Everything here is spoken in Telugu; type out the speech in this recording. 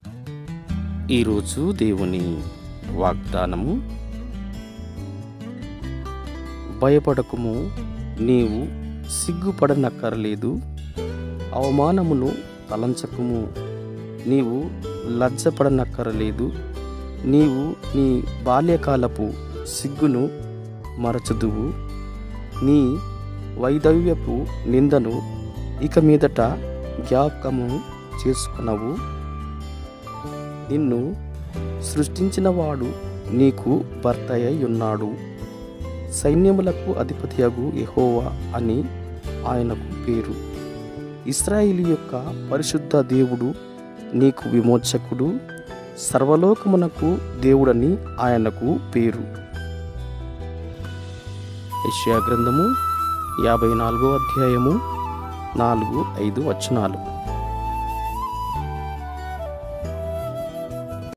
ఈరోజు దేవుని వాగ్దానము భయపడకుము నీవు సిగ్గుపడనక్కరలేదు అవమానమును తలంచకుము నీవు లజ్జపడనక్కరలేదు నీవు నీ బాల్యకాలపు సిగ్గును మరచుదువు నీ వైదవ్యపు నిందను ఇక మీదట జ్ఞాపకము చేసుకునవు నిన్ను సృష్టించినవాడు నీకు భర్త అయి ఉన్నాడు సైన్యములకు అధిపతియగు యెహోవా అని ఆయనకు పేరు ఇస్రాయిలు యొక్క పరిశుద్ధ దేవుడు నీకు విమోచకుడు సర్వలోకమునకు దేవుడని ఆయనకు పేరు యెషయా గ్రంథము యాభై నాలుగో అధ్యాయము నాలుగు ఐదు వచనాలు